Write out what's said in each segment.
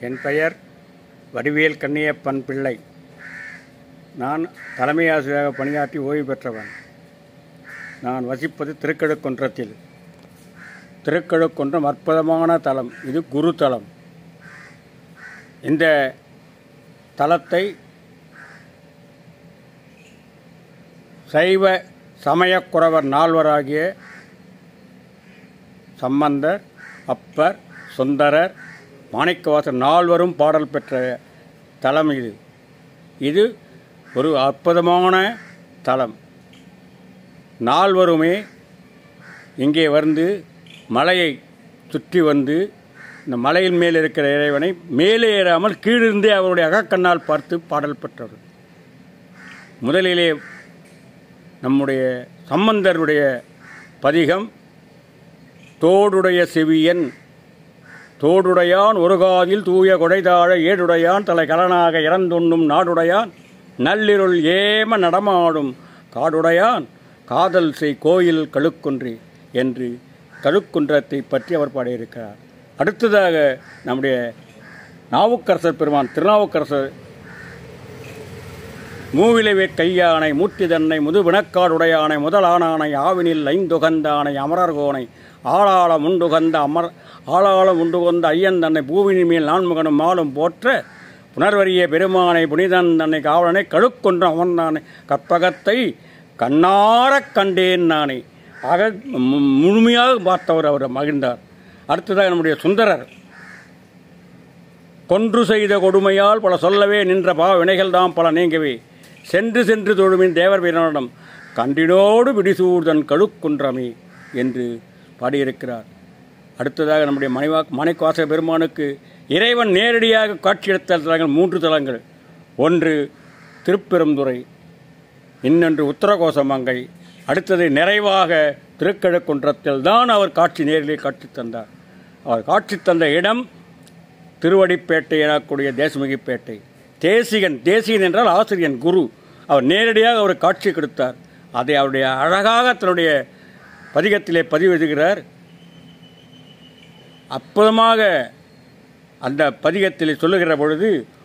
என் பெயர் வடிவேல் கண்ணியப்பன் பிள்ளை நான் தலைமை ஆசிரியராக பணியாற்றி ஓய்வு பெற்றவன் நான் வசிப்பது திருக்கழுக்குன்றத்தில் திருக்கழுக்குன்றம் அற்புதமான தலம் இது குரு தலம் இந்த தலத்தை சைவ சமயக்குறவர் நால்வராகிய சம்பந்தர் அப்பர் சுந்தரர் மாணிக்கவாசர் நால்வரும் பாடல் பெற்ற தலம் இது இது ஒரு அற்புதமான தலம் நால்வருமே இங்கே வந்து மலையை சுற்றி வந்து இந்த மலையின் மேல் இருக்கிற இறைவனை மேலே ஏறாமல் கீழிருந்தே அவருடைய அகக்கண்ணால் பார்த்து பாடல் பெற்றவர் முதலிலே நம்முடைய சம்பந்தருடைய பதிகம் தோடுடைய செவியன் தோடுடையான் ஒரு காதில் தூய கொடைதாழ ஏடுடையான் தலை கலனாக இறந்துண்ணும் நாடுடையான் நள்ளிருள் ஏம நடமாடும் காடுடையான் காதல் செய் கோயில் கழுக்குன்றி என்று கழுக்குன்றத்தை பற்றி அவர் பாடியிருக்கிறார் அடுத்ததாக நம்முடைய நாவுக்கரசர் பெருமான் திருநாவுக்கரசர் மூவிலைவே கையானை மூர்த்தி தன்னை முதுவினக்காடுடையானை முதலானானை ஆவினில் ஐந்துகந்தானை அமரர்கோனை ஆளாள முண்டுகந்த அமர் ஆளாளம் உண்டுகந்த ஐயன் தன்னை பூவினி மேல் நான்முகனும் மாலும் போற்ற புனர்வரிய பெருமானை புனிதன் தன்னை காவலனை கழுக்கொன்று அமர்ந்தானை கற்பகத்தை கண்ணாரக் கண்டேன் நானே ஆக மு- முழுமையாக பார்த்தவர் அவர் மகிழ்ந்தார் அடுத்ததாக நம்முடைய சுந்தரர் கொன்று செய்த கொடுமையால் பல சொல்லவே நின்ற பாவ வினைகள் தாம் பல நீங்கவே சென்று சென்று தொழுமின் தேவர் வீரனிடம் கண்டினோடு விடிசூர்தன் கழுக்குன்றமே என்று பாடியிருக்கிறார் அடுத்ததாக நம்முடைய மணிவா மணிவாச பெருமானுக்கு இறைவன் நேரடியாக காட்சியளித்த தலங்கள் மூன்று தலங்கள் ஒன்று திருப்பெருந்துறை இன்னொன்று உத்தரகோசமங்கை அடுத்தது நிறைவாக திருக்கழுக்குன்றத்தில் தான் அவர் காட்சி நேரிலே காட்சி தந்தார் அவர் காட்சி தந்த இடம் திருவடிப்பேட்டை எனக்கூடிய தேசமுகிப்பேட்டை தேசிகன் தேசிகன் என்றால் ஆசிரியன் குரு அவர் நேரடியாக அவர் காட்சி கொடுத்தார் அதை அவருடைய அழகாக தன்னுடைய பதிகத்திலே பதிவு எழுதுகிறார் அற்புதமாக அந்த பதிகத்தில் சொல்லுகிற பொழுது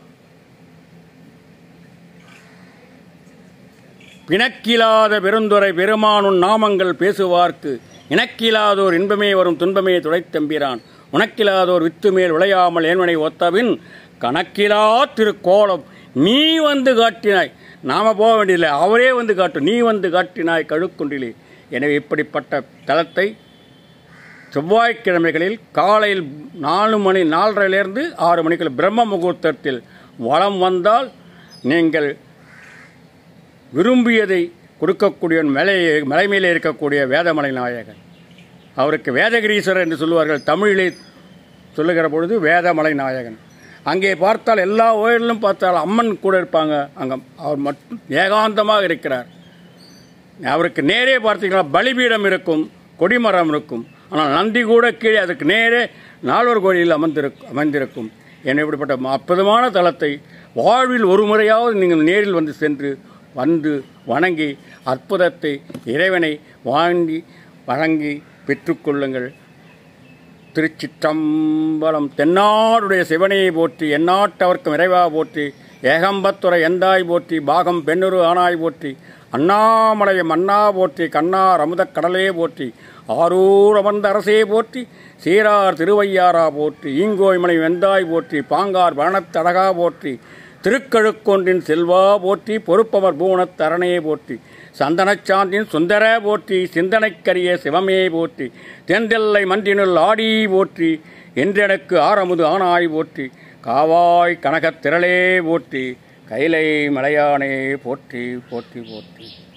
பிணக்கிலாத பெருந்துரை பெருமானுன் நாமங்கள் பேசுவார்க்கு இணக்கிலாதோர் இன்பமே வரும் துன்பமே துடைத்தம்பிரான் உனக்கிலாதோர் வித்து மேல் விளையாமல் ஏன்மனை ஒத்தபின் கணக்கிலா திருக்கோலம் நீ வந்து காட்டினாய் நாம போக வேண்டியதில்லை அவரே வந்து காட்டும் நீ வந்து காட்டினாய் கழுக்குன்றிலே எனவே இப்படிப்பட்ட தலத்தை செவ்வாய்க்கிழமைகளில் காலையில் நாலு மணி நாலரையிலிருந்து ஆறு மணிக்குள்ள பிரம்ம முகூர்த்தத்தில் வளம் வந்தால் நீங்கள் விரும்பியதை கொடுக்கக்கூடிய மலை மலை மேலே இருக்கக்கூடிய வேதமலை நாயகன் அவருக்கு வேதகிரீஸ்வரர் என்று சொல்லுவார்கள் தமிழிலே சொல்லுகிற பொழுது வேதமலை நாயகன் அங்கே பார்த்தால் எல்லா கோயிலும் பார்த்தால் அம்மன் கூட இருப்பாங்க அங்கே அவர் மட்டும் ஏகாந்தமாக இருக்கிறார் அவருக்கு நேரே பார்த்தீங்கன்னா பலிபீடம் இருக்கும் கொடிமரம் இருக்கும் ஆனால் நந்தி கூட கீழே அதுக்கு நேரே நால்வர் கோயிலில் அமர்ந்திருக்கும் அமைந்திருக்கும் என இப்படிப்பட்ட அற்புதமான தலத்தை வாழ்வில் ஒரு முறையாவது நீங்கள் நேரில் வந்து சென்று வந்து வணங்கி அற்புதத்தை இறைவனை வாங்கி வழங்கி பெற்றுக்கொள்ளுங்கள் திருச்சிற்றம்பலம் தென்னாடுடைய சிவனையை போற்றி எந்நாட்டவர்க்கும் இறைவாக போற்றி ஏகம்பத்துறை எந்தாய் போற்றி பாகம் பெண்ணுரு ஆனாய் போற்றி அண்ணாமலையம் அண்ணா போற்றி கண்ணார் அமுதக் கடலே போற்றி ஆரூர் அமர்ந்த அரசே போற்றி சீரார் திருவையாரா போற்றி ஈங்கோய்மலை வெந்தாய் போற்றி பாங்கார் வரணத்தடகா போற்றி திருக்கழுக்கொன்றின் செல்வா போற்றி பொறுப்பவர் பூவனத் தரணையே போற்றி சந்தனச்சாந்தின் சுந்தர போற்றி சிந்தனைக்கரிய சிவமே போற்றி தெந்தெல்லை மன்றினுள் ஆடி போற்றி என்றெனக்கு ஆரமுது ஆனாய் போற்றி காவாய் கனகத் திரளே போற்றி கைலை மலையானே போற்றி போற்றி போற்றி